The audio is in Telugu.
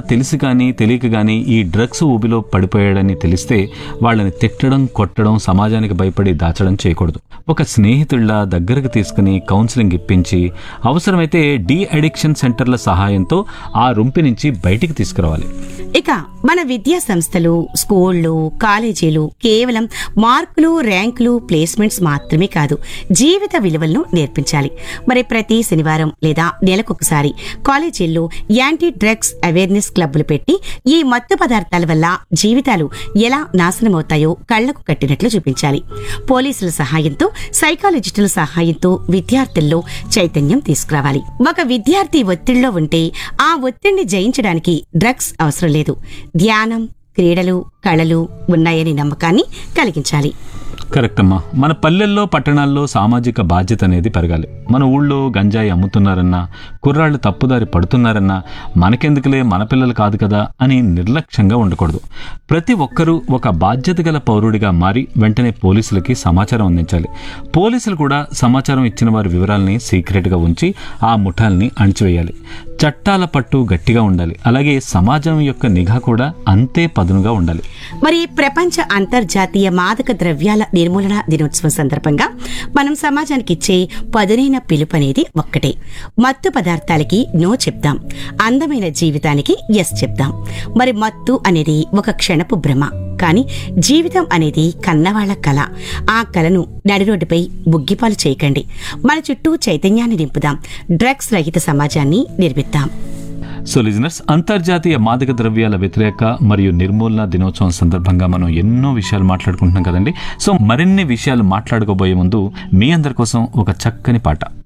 తెలిసి కానీ తెలియక కానీ ఈ డ్రగ్స్ ఊబిలో పడిపోయాడని తెలిస్తే వాళ్ళని తిట్టడం కొట్టడం సమాజానికి భయపడి దాచడం చేయకూడదు ఒక స్నేహితుళ్ళ దగ్గరకు తీసుకుని కౌన్సిలింగ్ ఇప్పించి అవసరమైతే డీ అడిక్షన్ సెంటర్ల సహాయంతో ఆ రొంపి నుంచి బయటికి తీసుకురావాలి ఇక మన విద్యా సంస్థలు స్కూళ్ళు కాలేజీలు కేవలం మార్కులు ర్యాంకులు ప్లేస్మెంట్స్ మాత్రమే కాదు జీవిత విలువలను నేర్పించాలి మరి ప్రతి శనివారం లేదా నెలకొకసారి కాలేజీల్లో యాంటీ డ్రగ్స్ అవేర్నెస్ క్లబ్లు పెట్టి ఈ మత్తు పదార్థాల వల్ల జీవితాలు ఎలా నాశనమవుతాయో కళ్లకు కట్టినట్లు చూపించాలి పోలీసుల సహాయంతో సైకాలజిస్టుల సహాయంతో విద్యార్థుల్లో చైతన్యం తీసుకురావాలి ఒక విద్యార్థి ఒత్తిడిలో ఉంటే ఆ ఒత్తిడిని జయించడానికి డ్రగ్స్ అవసరం లేదు ధ్యానం క్రీడలు కళలు ఉన్నాయని నమ్మకాన్ని కలిగించాలి కరెక్ట్ అమ్మా మన పల్లెల్లో పట్టణాల్లో సామాజిక బాధ్యత అనేది పెరగాలి మన ఊళ్ళో గంజాయి అమ్ముతున్నారన్నా కుర్రాళ్ళు తప్పుదారి పడుతున్నారన్నా మనకెందుకులే మన పిల్లలు కాదు కదా అని నిర్లక్ష్యంగా ఉండకూడదు ప్రతి ఒక్కరూ ఒక బాధ్యత గల పౌరుడిగా మారి వెంటనే పోలీసులకి సమాచారం అందించాలి పోలీసులు కూడా సమాచారం ఇచ్చిన వారి వివరాల్ని సీక్రెట్గా ఉంచి ఆ ముఠాల్ని అణిచివేయాలి చట్టాల పట్టు గట్టిగా ఉండాలి అలాగే సమాజం యొక్క నిఘా కూడా అంతే పదునుగా ఉండాలి మరి ప్రపంచ అంతర్జాతీయ మాదక ద్రవ్యాల నిర్మూలన దినోత్సవం సందర్భంగా మనం సమాజానికి ఇచ్చే పదునైన పిలుపు అనేది ఒక్కటే మత్తు పదార్థాలకి నో చెప్దాం అందమైన జీవితానికి ఎస్ చెప్దాం మరి మత్తు అనేది ఒక క్షణపు భ్రమ కానీ జీవితం అనేది కన్నవాళ్ల కళ ఆ కళను నడి రోడ్డుపై బుగ్గిపాలు చేయకండి మన చుట్టూ చైతన్యాన్ని నింపుదాం డ్రగ్స్ రహిత సమాజాన్ని నిర్మిద్దాం సో లిజనర్స్ అంతర్జాతీయ మాదక ద్రవ్యాల వ్యతిరేక మరియు నిర్మూలన దినోత్సవం సందర్భంగా మనం ఎన్నో విషయాలు మాట్లాడుకుంటున్నాం కదండి సో మరిన్ని విషయాలు మాట్లాడుకోబోయే ముందు మీ అందరి కోసం ఒక చక్కని పాట